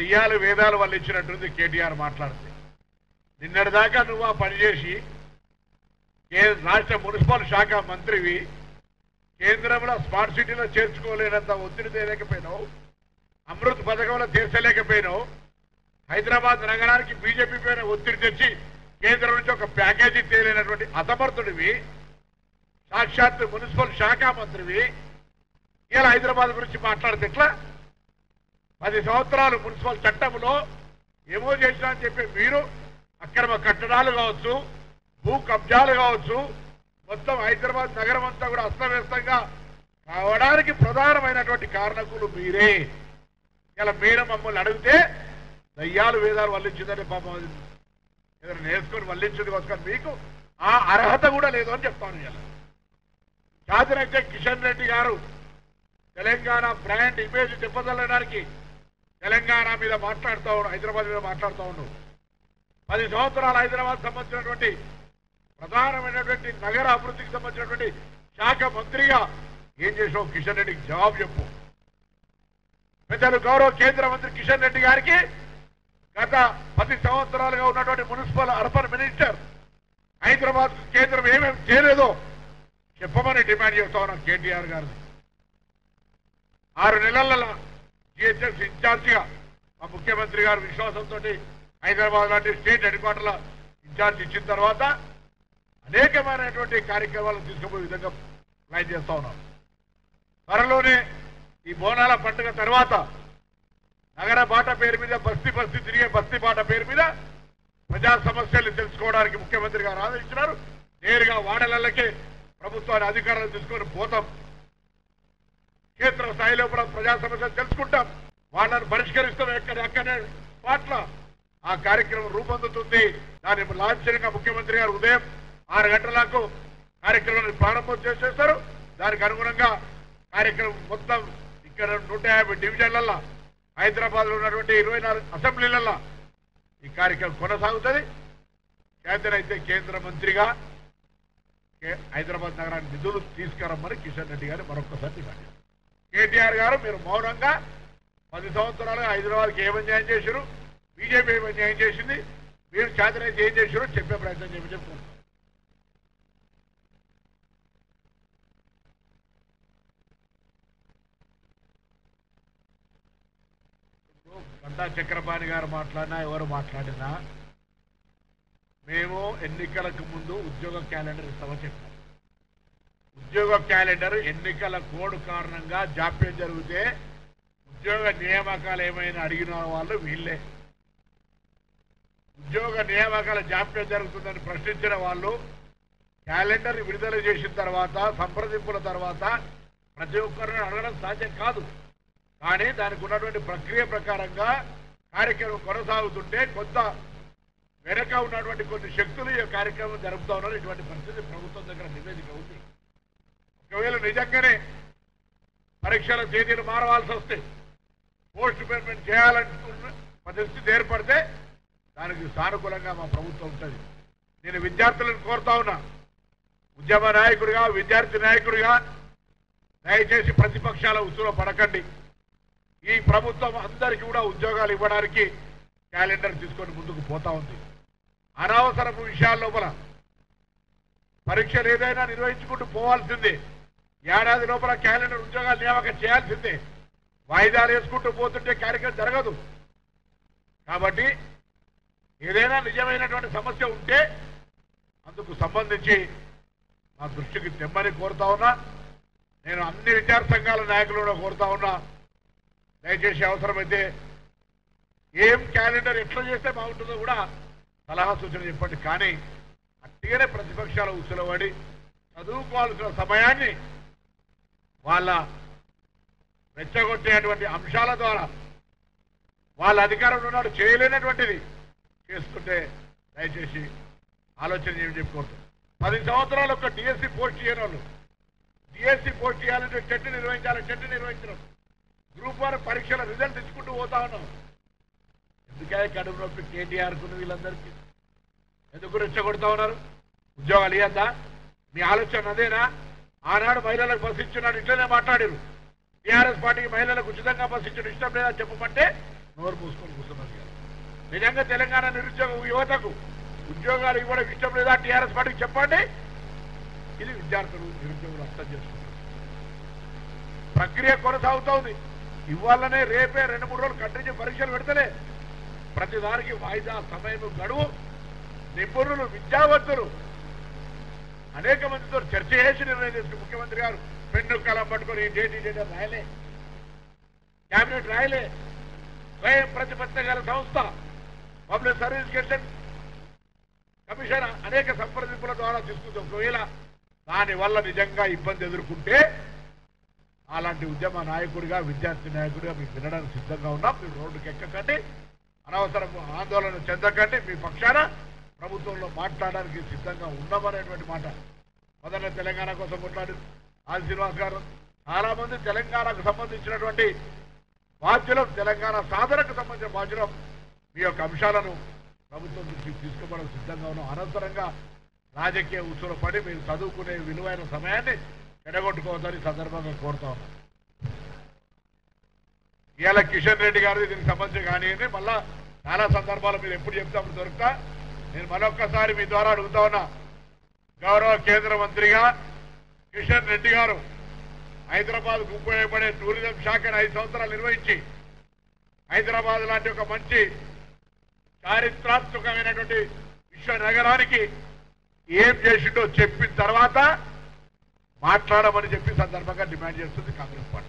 దయ్యాలు వేదాలు వాళ్ళు ఇచ్చినట్టుంది కేటీఆర్ మాట్లాడితే నిన్నటిదాకా నువ్వు ఆ పని చేసి కే- రాష్ట్ర మున్సిపల్ శాఖ మంత్రివి కేంద్రంలో స్మార్ట్ సిటీలో చేర్చుకోలేనంత ఒత్తిడి తేలేకపోయినావు అమృత్ పథకంలో తీర్చలేకపోయినావు హైదరాబాద్ నగరానికి బీజేపీ పైన ఒత్తిడి తెచ్చి కేంద్రం నుంచి ఒక ప్యాకేజీ తేలేనటువంటి అసమర్థుడివి సాక్షాత్ మున్సిపల్ శాఖ మంత్రివి ఇలా హైదరాబాద్ గురించి మాట్లాడితే ఎట్లా పది సంవత్సరాలు మున్సిపల్ చట్టంలో ఏమో చేసినా అని చెప్పి మీరు అక్రమ కట్టడాలు కావచ్చు భూ కబ్జాలు కావచ్చు మొత్తం హైదరాబాద్ నగరం అంతా కూడా అస్తవ్యస్తంగా కావడానికి ప్రధానమైనటువంటి కారణకులు మీరే ఇలా మీరు మమ్మల్ని అడిగితే దయ్యాలు వేదాలు వల్లించిందని పాపం అది ఏదైనా నేర్చుకొని వల్లించింది కోసం మీకు ఆ అర్హత కూడా లేదు అని చెప్తాను ఇలా చాతినైతే కిషన్ రెడ్డి గారు తెలంగాణ బ్రాండ్ ఇమేజ్ దెబ్బతల్లడానికి తెలంగాణ మీద మాట్లాడుతూ ఉండు హైదరాబాద్ మీద మాట్లాడుతూ ఉండు పది సంవత్సరాలు హైదరాబాద్ సంబంధించినటువంటి ప్రధానమైనటువంటి నగర అభివృద్ధికి సంబంధించినటువంటి శాఖ మంత్రిగా ఏం చేసావు కిషన్ రెడ్డికి జవాబు చెప్పు పెద్దలు గౌరవ కేంద్ర మంత్రి కిషన్ రెడ్డి గారికి గత పది సంవత్సరాలుగా ఉన్నటువంటి మున్సిపల్ అర్బన్ మినిస్టర్ హైదరాబాద్ కేంద్రం ఏమేమి చేయలేదో చెప్పమని డిమాండ్ చేస్తా ఉన్నాం కేటీఆర్ గారిని ఆరు నెలల జిహెచ్ఎస్ ఇన్ఛార్జిగా మా ముఖ్యమంత్రి గారు విశ్వాసంతో హైదరాబాద్ లాంటి స్టేట్ హెడ్ క్వార్టర్ల ఇన్ఛార్జ్ ఇచ్చిన తర్వాత అనేకమైనటువంటి కార్యక్రమాలు తీసుకుపోయే విధంగా ప్లాన్ చేస్తా ఉన్నాం త్వరలోనే ఈ బోనాల పండుగ తర్వాత నగర బాట పేరు మీద బస్తీ బస్తీ తిరిగే బస్తీ బాట పేరు మీద ప్రజా సమస్యలు తెలుసుకోవడానికి ముఖ్యమంత్రి గారు ఆదేశించినారు నేరుగా వాడలకే ప్రభుత్వాన్ని అధికారాలు తీసుకొని పోతాం క్షేత్ర స్థాయిలో కూడా ప్రజా సమస్యలు తెలుసుకుంటాం వాళ్ళని పరిష్కరిస్తాం ఎక్కడ ఎక్కడే పాట్ల ఆ కార్యక్రమం రూపొందుతుంది దాన్ని లాంఛనంగా ముఖ్యమంత్రి గారు ఉదయం ఆరు గంటలకు కార్యక్రమాన్ని ప్రారంభం చేసేస్తారు దానికి అనుగుణంగా కార్యక్రమం మొత్తం ఇక్కడ నూట యాభై డివిజన్లలో హైదరాబాద్ లో ఉన్నటువంటి ఇరవై నాలుగు అసెంబ్లీలలో ఈ కార్యక్రమం కొనసాగుతుంది కేంద్ర అయితే కేంద్ర మంత్రిగా కే- హైదరాబాద్ నగరానికి నిధులు తీసుకురమ్మని కిషన్ రెడ్డి గారు మరొకసారి డిమాండ్ చేశారు. కేటీఆర్ గారు మీరు మౌనంగా పది సంవత్సరాలుగా హైదరాబాద్కి ఏం అన్యాయం చేశారు బీజేపీ ఏం అన్యాయం చేసింది మీరు చేతనైతే ఏం చేశారో చెప్పే ప్రయత్నం చెప్పి చెప్పుకుంటారు ఇప్పుడు గంటా చక్రపాణి గారు మాట్లాడినా ఎవరు మాట్లాడినా మేము ఎన్నికలకు ముందు ఉద్యోగ క్యాలెండర్ ఇస్తామని చెప్పాం ఉద్యోగ క్యాలెండర్ ఎన్నికల కోడ్ కారణంగా జాప్యం జరిగితే ఉద్యోగ నియామకాలు ఏమైనా అడిగిన వాళ్ళు వీళ్ళే ఉద్యోగ నియామకాల జాప్యం జరుగుతుందని ప్రశ్నించిన వాళ్ళు క్యాలెండర్ విడుదల చేసిన తర్వాత సంప్రదింపుల తర్వాత ప్రతి ఒక్కరిని అడగడం సాధ్యం కాదు కానీ దానికి ఉన్నటువంటి ప్రక్రియ ప్రకారంగా కార్యక్రమం కొనసాగుతుంటే కొంత వెనక ఉన్నటువంటి కొన్ని శక్తులు ఈ కార్యక్రమం జరుపుతా ఉన్నారు ఇటువంటి పరిస్థితి ప్రభుత్వం దగ్గర నివేదిక ఉంది ఒకవేళ నిజంగానే పరీక్షల తేదీలు మారవలసి వస్తే పోస్ట్ పేమెంట్ చేయాలనుకున్న పరిస్థితి ఏర్పడితే దానికి సానుకూలంగా మా ప్రభుత్వం ఉంటుంది నేను విద్యార్థులను కోరుతా ఉన్నా ఉద్యమ నాయకుడిగా విద్యార్థి నాయకుడిగా దయచేసి ప్రతిపక్షాల ఉసులో పడకండి ఈ ప్రభుత్వం అందరికీ కూడా ఉద్యోగాలు ఇవ్వడానికి క్యాలెండర్ తీసుకొని ముందుకు పోతా ఉంది అనవసరపు విషయాల లోపల పరీక్షలు ఏదైనా నిర్వహించుకుంటూ పోవాల్సిందే ఏడాది లోపల క్యాలెండర్ ఉద్యోగాలు నియామకం చేయాల్సిందే వాయిదాలు వేసుకుంటూ పోతుంటే కార్యక్రమం జరగదు కాబట్టి ఏదైనా నిజమైనటువంటి సమస్య ఉంటే అందుకు సంబంధించి మా దృష్టికి తెమ్మని కోరుతా ఉన్నా నేను అన్ని విద్యార్థి సంఘాల నాయకులు కూడా కోరుతా ఉన్నా దయచేసి అవసరమైతే ఏం క్యాలెండర్ ఎట్లా చేస్తే బాగుంటుందో కూడా సలహా సూచన చెప్పండి కానీ అట్టిగానే ప్రతిపక్షాల ఉసులబడి చదువుకోవాల్సిన సమయాన్ని వాళ్ళ రెచ్చగొట్టేటువంటి అంశాల ద్వారా వాళ్ళ అధికారంలో ఉన్నాడు చేయలేనటువంటిది చేస్తుంటే దయచేసి ఆలోచన చేయమని చెప్పుకోవద్దు పది సంవత్సరాలు ఒక డిఎస్సి పోస్ట్ చేయని వాళ్ళు డిఎస్సి పోస్ట్ చేయాలంటే చెట్టు నిర్వహించాలి చెట్టు నిర్వహించడం గ్రూప్ వన్ పరీక్షల రిజల్ట్ ఇచ్చుకుంటూ పోతా ఉన్నాం ఎందుకే కడుపు నొప్పి కేటీఆర్ కున్న వీళ్ళందరికీ ఎందుకు రెచ్చగొడతా ఉన్నారు ఉద్యోగాలు ఇవ్వద్దా మీ ఆలోచన అదేనా ఆనాడు మహిళలకు బస్సు ఇచ్చినాడు ఇట్లనే మాట్లాడారు టీఆర్ఎస్ పార్టీకి మహిళలకు ఉచితంగా బస్సు ఇచ్చిన ఇష్టం లేదా చెప్పమంటే నోరు మూసుకొని కూర్చున్నది కాదు నిజంగా తెలంగాణ నిరుద్యోగ యువతకు ఉద్యోగాలు ఇవ్వడం ఇష్టం లేదా టీఆర్ఎస్ పార్టీకి చెప్పండి ఇది విద్యార్థులు నిరుద్యోగులు అర్థం చేసుకుంటారు ప్రక్రియ కొనసాగుతోంది ఇవాళనే రేపే రెండు మూడు రోజులు కంటిన్యూ పరీక్షలు పెడతలే ప్రతి దానికి వాయిదా సమయం గడువు నిపుణులు విద్యావంతులు అనేక మందితో చర్చ చేసి నిర్ణయం చేసుకుని ముఖ్యమంత్రి గారు పెన్ను కలం పట్టుకొని ఈ డేట్ ఈ డేట్ అని రాయలే క్యాబినెట్ రాయలే స్వయం ప్రతిపత్తి గల సంస్థ పబ్లిక్ సర్వీస్ కమిషన్ కమిషన్ అనేక సంప్రదింపుల ద్వారా తీసుకుంది ఒకవేళ దాని వల్ల నిజంగా ఇబ్బంది ఎదుర్కొంటే అలాంటి ఉద్యమ నాయకుడిగా విద్యార్థి నాయకుడిగా మీకు వినడానికి సిద్ధంగా ఉన్నాం మీరు రోడ్డుకి ఎక్కకండి అనవసరం ఆందోళన చెందకండి మీ పక్షాన ప్రభుత్వంలో మాట్లాడడానికి సిద్ధంగా ఉన్నామనేటువంటి మాట మొదట తెలంగాణ కోసం కొట్లాడు ఆది శ్రీనివాస్ గారు చాలా మంది తెలంగాణకు సంబంధించినటువంటి బాధ్యులం తెలంగాణ సాధనకు సంబంధించిన బాధ్యులం మీ యొక్క అంశాలను ప్రభుత్వం దృష్టికి తీసుకోవడం సిద్ధంగా ఉన్నాం అనవసరంగా రాజకీయ ఉసులు పడి మీరు చదువుకునే విలువైన సమయాన్ని చెడగొట్టుకోవద్దని ఈ సందర్భంగా కోరుతా ఉన్నాం ఇవాళ కిషన్ రెడ్డి గారు దీనికి సంబంధించి కానివ్వండి మళ్ళా చాలా సందర్భాలు మీరు ఎప్పుడు చెప్తే అప్పుడు దొరుకుతా నేను మరొక్కసారి మీ ద్వారా అడుగుతా ఉన్నా గౌరవ కేంద్ర మంత్రిగా కిషన్ రెడ్డి గారు హైదరాబాద్ ఉపయోగపడే టూరిజం శాఖను ఐదు సంవత్సరాలు నిర్వహించి హైదరాబాద్ లాంటి ఒక మంచి చారిత్రాత్మకమైనటువంటి విశ్వ నగరానికి ఏం చేసిండో చెప్పిన తర్వాత మాట్లాడమని చెప్పి సందర్భంగా డిమాండ్ చేస్తుంది కాంగ్రెస్ పార్టీ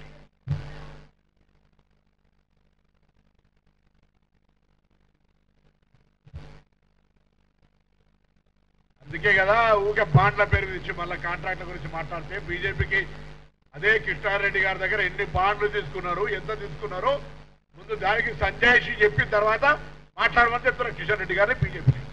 అందుకే కదా ఊకే బాండ్ల పేరు ఇచ్చి మళ్ళీ కాంట్రాక్ట్ల గురించి మాట్లాడితే బీజేపీకి అదే కృష్ణారెడ్డి గారి దగ్గర ఎన్ని బాండ్లు తీసుకున్నారు ఎంత తీసుకున్నారు ముందు దానికి సంజాయిషి చెప్పిన తర్వాత మాట్లాడమని చెప్తున్నారు కిషన్ రెడ్డి గారిని బీజేపీ